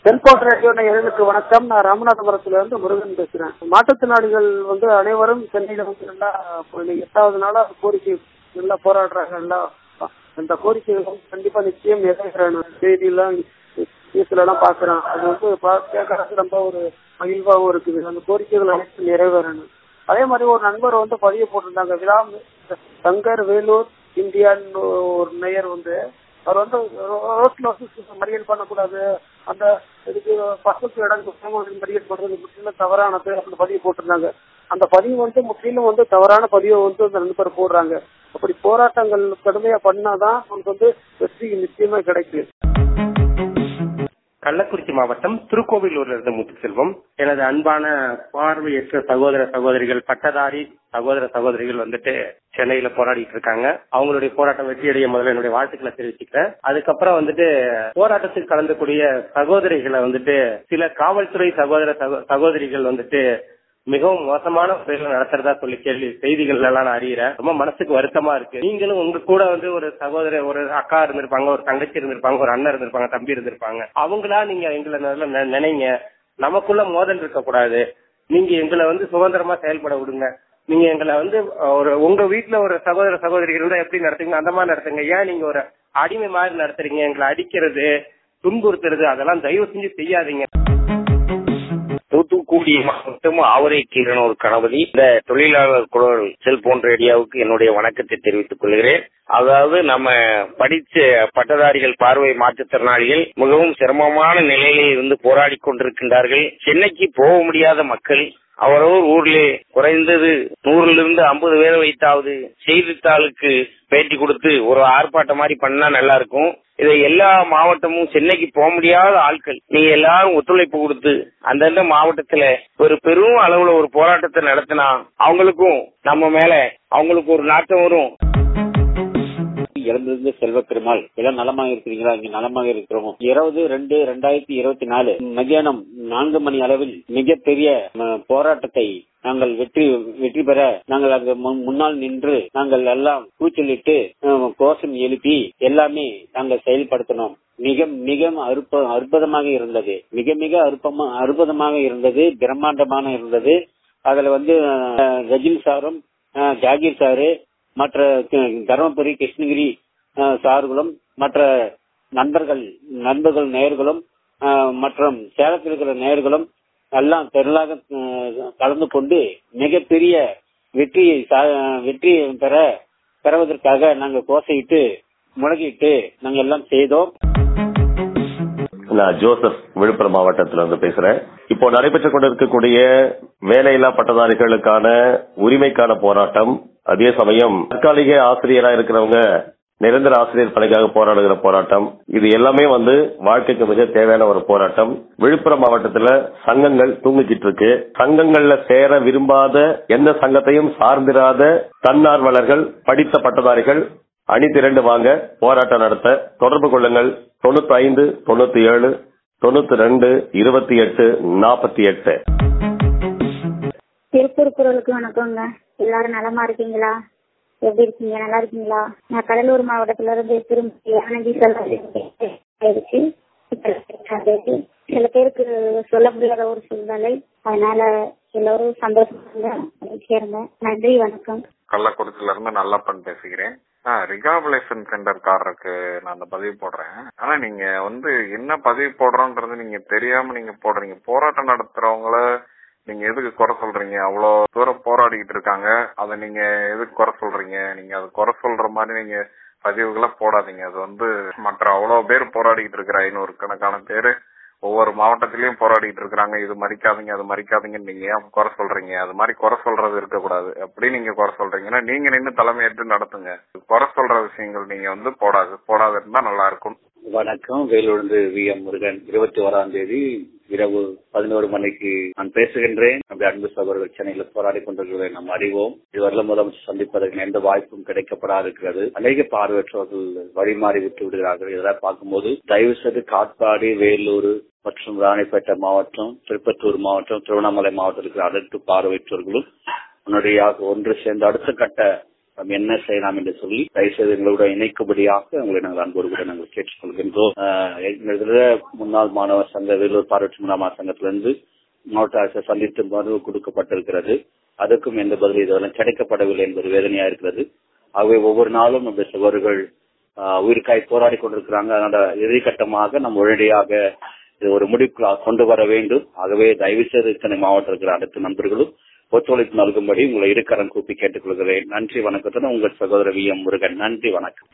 cellphone radio நேயர்களுக்கு வணக்கம் நான் ராமநாதபுரத்துல இருந்து முருகன் பேசுறேன் மாற்றுத்திறனாளிகள் வந்து அனைவரும் சென்னையில வந்து நல்லா இன்னைக்கு எட்டாவது நாளா கோரிக்கை நல்லா போராடுறாங்க நல்லா அந்த கோரிக்கைகள் வந்து கண்டிப்பா நிச்சயம் நிறைவேறணும் செய்தியெல்லாம் நியூஸ்ல எல்லாம் பாக்குறேன் அது வந்து பா- கேட்கறதுக்கு ரொம்ப ஒரு மகிழ்வாகவும் இருக்குது அந்த கோரிக்கைகள் அனைத்தும் நிறைவேறணும் அதே மாதிரி ஒரு நண்பர் வந்து பதிவு போட்டிருந்தாங்க விழா சங்கர் வேலூர் இந்தியான்னு ஒரு நேயர் வந்து அவர் வந்து ரோட்ல வந்து மறியல் பண்ணக்கூடாது அந்த இதுக்கு பக்கத்து இடம் சுத்தமா மறியல் பண்றது முற்றிலும் தவறானது அந்த பதிவு போட்டிருந்தாங்க அந்த பதிவு வந்து முற்றிலும் வந்து தவறான பதிவை வந்து அந்த நண்பர் போடுறாங்க அப்படி போராட்டங்கள் கடுமையா பண்ணாதான் நமக்கு வந்து வெற்றி நிச்சயமா கிடைக்கும் கள்ளக்குறிச்சி மாவட்டம் திருக்கோவிலூர்ல இருந்து முத்துசெல்வம் எனது அன்பான பார்வையற்ற சகோதர சகோதரிகள் பட்டதாரி சகோதர சகோதரிகள் வந்துட்டு சென்னையில போராடிட்டு இருக்காங்க அவங்களுடைய போராட்டம் வெற்றியடைய முதல்ல என்னுடைய வாழ்த்துக்களை தெரிவிச்சுக்கிறேன் அதுக்கப்புறம் வந்துட்டு போராட்டத்துக்கு கலந்துக்கூடிய சகோதரிகளை வந்துட்டு சில காவல்துறை சகோதர சகோ- சகோதரிகள் வந்துட்டு மிகவும் மோசமான முறையில் நடத்துறதா சொல்லி கேள்வி செய்திகள் எல்லாம் நான் அறியறேன் ரொம்ப மனசுக்கு வருத்தமா இருக்கு நீங்களும் உங்க கூட வந்து ஒரு சகோதர ஒரு அக்கா இருந்திருப்பாங்க ஒரு தங்கச்சி இருந்திருப்பாங்க ஒரு அண்ணன் இருந்திருப்பாங்க தம்பி இருந்திருப்பாங்க அவங்களா நீங்க எங்களை நல்லா நெ- நினைங்க நமக்குள்ள மோதல் இருக்கக்கூடாது நீங்க எங்களை வந்து சுதந்திரமா செயல்பட விடுங்க நீங்க எங்களை வந்து ஒரு உங்க வீட்டுல ஒரு சகோதர சகோதரிகள் இருந்தா எப்படி நடத்துங்க அந்த மாதிரி நடத்துங்க ஏன் நீங்க ஒரு அடிமை மாதிரி நடத்துறீங்க எங்களை அடிக்கிறது துன்புறுத்துறது அதெல்லாம் தயவு செஞ்சு செய்யாதீங்க தூத்துக்குடி மாவட்டம் ஆவரைக்கீரன் ஒரு கணபதி இந்த தொழிலாளர் குரல் செல்போன் ரேடியோவுக்கு என்னுடைய வணக்கத்தை தெரிவித்துக் கொள்கிறேன் அதாவது நம்ம படிச்ச பட்டதாரிகள் பார்வை மாற்றுத்திறனாளிகள் மிகவும் சிரமமான நிலையிலே இருந்து போராடி கொண்டிருக்கின்றார்கள் சென்னைக்கு போக முடியாத மக்கள் அவரவர் ஊர்லே குறைந்தது நூறுல இருந்து ஐம்பது பேரை வைத்தாவது செய்தித்தாளுக்கு பேட்டி கொடுத்து ஒரு ஆர்ப்பாட்டம் மாதிரி பண்ணா நல்லா இருக்கும் இதை எல்லா மாவட்டமும் சென்னைக்கு போக முடியாத ஆட்கள் நீங்க எல்லாரும் ஒத்துழைப்பு கொடுத்து அந்தந்த மாவட்டத்துல ஒரு பெரும் அளவுல ஒரு போராட்டத்தை நடத்தினா அவங்களுக்கும் நம்ம மேல அவங்களுக்கு ஒரு நாட்டம் வரும் இறந்திருந்த செல்வ பெருமாள் எல்லாம் நலமாக இருக்கிறீங்களா இங்க நலமாக இருக்கிறோம் இருபது ரெண்டு ரெண்டாயிரத்தி இருபத்தி நாலு மத்தியானம் நான்கு மணி அளவில் மிகப்பெரிய ம, போராட்டத்தை நாங்கள் வெற்றி வெற்றி பெற நாங்கள் அங்கு முன்- முன்னால் நின்று நாங்கள் எல்லாம் கூச்சலிட்டு அஹ், கோஷம் எழுப்பி எல்லாமே நாங்கள் செயல்படுத்தினோம் மிக மிக அற்ப அற்புதமாக இருந்தது மிக மிக அற்பமா அற்புதமாக இருந்தது பிரம்மாண்டமான இருந்தது அதுல வந்து அஹ், ரஜினி சாரும் அஹ், ஜாகீர் சாரு மற்ற க- தருமபுரி கிருஷ்ணகிரி அஹ், சார்களும் மற்ற நண்பர்கள் நண்பர்கள் நேயர்களும் அஹ், மற்றும் சேலத்தில் இருக்கிற நேயர்களும் எல்லாம் திரளாக அஹ், கலந்து கொண்டு மிகப்பெரிய வெற்றியை சா- வெற்றியை பெற பெறுவதற்காக நாங்கள் கோசையிட்டு முழகிட்டு நாங்கள் எல்லாம் செய்தோம் நான் ஜோசப் விழுப்புரம் மாவட்டத்துல இருந்து பேசுறேன் இப்போ நடைபெற்றுக் கொண்டிருக்கக்கூடிய வேலையில்லா பட்டதாரிகளுக்கான உரிமைக்கான போராட்டம் அதே சமயம் தற்காலிக ஆசிரியரா இருக்கிறவங்க நிரந்தர ஆசிரியர் பணிக்காக போராடுகிற போராட்டம் இது எல்லாமே வந்து வாழ்க்கைக்கு மிக தேவையான ஒரு போராட்டம் விழுப்புரம் மாவட்டத்துல சங்கங்கள் தூங்கிக்கிட்டு இருக்கு சங்கங்கள்ல சேர விரும்பாத எந்த சங்கத்தையும் சார்ந்திராத தன்னார்வலர்கள் படித்த பட்டதாரிகள் அணி திரண்டு வாங்க போராட்டம் நடத்த தொடர்பு கொள்ளுங்கள் தொண்ணூத்தி ஐந்து தொண்ணூத்தி ஏழு தொண்ணூத்தி ரெண்டு இருபத்தி எட்டு நாற்பத்தி எட்டு திருப்பூர் குரலுக்கு வணக்கங்க எல்லாரும் நலமா இருக்கீங்களா எப்படி இருக்கீங்க நல்லா இருக்கீங்களா நான் கடலூர் மாவட்டத்துல இருந்து திரும்பி ஆனந்தி சொல்லிருச்சு சில பேருக்கு சொல்ல முடியாத ஒரு சூழ்நிலை அதனால எல்லோரும் சந்தோஷமா மகிழ்ச்சியா இருங்க நன்றி வணக்கம் கள்ளக்குறிச்சில இருந்து நல்லப்பன் பேசுகிறேன் ரிகாபிலேஷன் சென்டர்காரருக்கு நான் அந்த பதிவு போடுறேன் ஆனா நீங்க வந்து என்ன பதிவு போடுறோன்றது நீங்க தெரியாம நீங்க போடுறீங்க போராட்டம் நடத்துறவங்கள நீங்க எதுக்கு குறை சொல்றீங்க அவ்வளவு தூரம் போராடிக்கிட்டு இருக்காங்க அதை நீங்க எதுக்கு குறை சொல்றீங்க நீங்க அது குறை சொல்ற மாதிரி நீங்க பதிவுகளை போடாதீங்க அது வந்து மற்ற அவ்வளவு பேர் போராடிக்கிட்டு இருக்கிற ஐநூறு கணக்கான பேரு ஒவ்வொரு மாவட்டத்திலயும் போராடிட்டு இருக்காங்க இது மறிக்காதீங்க அது மறிக்காதீங்கன்னு நீங்க ஏன் குறை சொல்றீங்க அது மாதிரி குறை சொல்றது இருக்கக்கூடாது அப்படி நீங்க குறை சொல்றீங்கன்னா நீங்க நின்று தலைமையேற்று நடத்துங்க குறை சொல்ற விஷயங்கள் நீங்க வந்து போடாது போடாது இருந்தா நல்லா இருக்கும் வணக்கம் வேலூர்ந்து வி எம் முருகன் இருபத்தி ஓராம் தேதி இரவு பதினோரு மணிக்கு நான் பேசுகின்றேன் நம்முடைய அன்பு சகோதரர்கள் சென்னையில் போராடி கொண்டிருக்கிறதை நாம் அறிவோம் இதுவரை முதலமைச்சர் சந்திப்பதற்கு எந்த வாய்ப்பும் கிடைக்கப்படா இருக்கிறது அநேக பார்வையற்றவர்கள் வழிமாறி விட்டு விடுகிறார்கள் இதெல்லாம் பார்க்கும்போது தயவு செய்து காட்பாடி வேலூர் மற்றும் ராணிப்பேட்டை மாவட்டம் திருப்பத்தூர் மாவட்டம் திருவண்ணாமலை மாவட்டத்தில் இருக்கிற அனைத்து பார்வையற்றவர்களும் முன்னோடியாக ஒன்று சேர்ந்து அடுத்த கட்ட நாம் என்ன செய்யலாம் என்று சொல்லி தயவுசெய்து எங்களோட இணைக்கும்படியாக உங்களை நாங்கள் அன்போடு கூட நாங்கள் கேட்டுக்கொள்கின்றோம் ஆஹ் எங்களது முன்னாள் மாணவர் சங்க வேலூர் பார்வட்டி முன்னாள் சங்கத்திலிருந்து மாவட்ட ஆட்சியர் சந்தித்து மனு கொடுக்கப்பட்டிருக்கிறது அதுக்கும் எந்த பதில் இதுவரை கிடைக்கப்படவில்லை என்பது வேதனையா இருக்கிறது ஆகவே ஒவ்வொரு நாளும் நம்முடைய சகோதரர்கள் ஆஹ், உயிருக்காய் போராடி கொண்டிருக்கிறாங்க அதனால இறுதிக்கட்டமாக நம்ம உடனடியாக இது ஒரு முடிவுக்கு கொண்டு வர வேண்டும் ஆகவே தயவு செய்து இத்தனை மாவட்டம் இருக்கிற அனைத்து நண்பர்களும் ஒத்துழைப்பு நல்கும்படி உங்களை இருக்கரம் கூப்பி கேட்டுக்கொள்கிறேன் நன்றி வணக்கத்துடன் உங்கள் சகோதரர் வி எம் முருகன் நன்றி வணக்கம்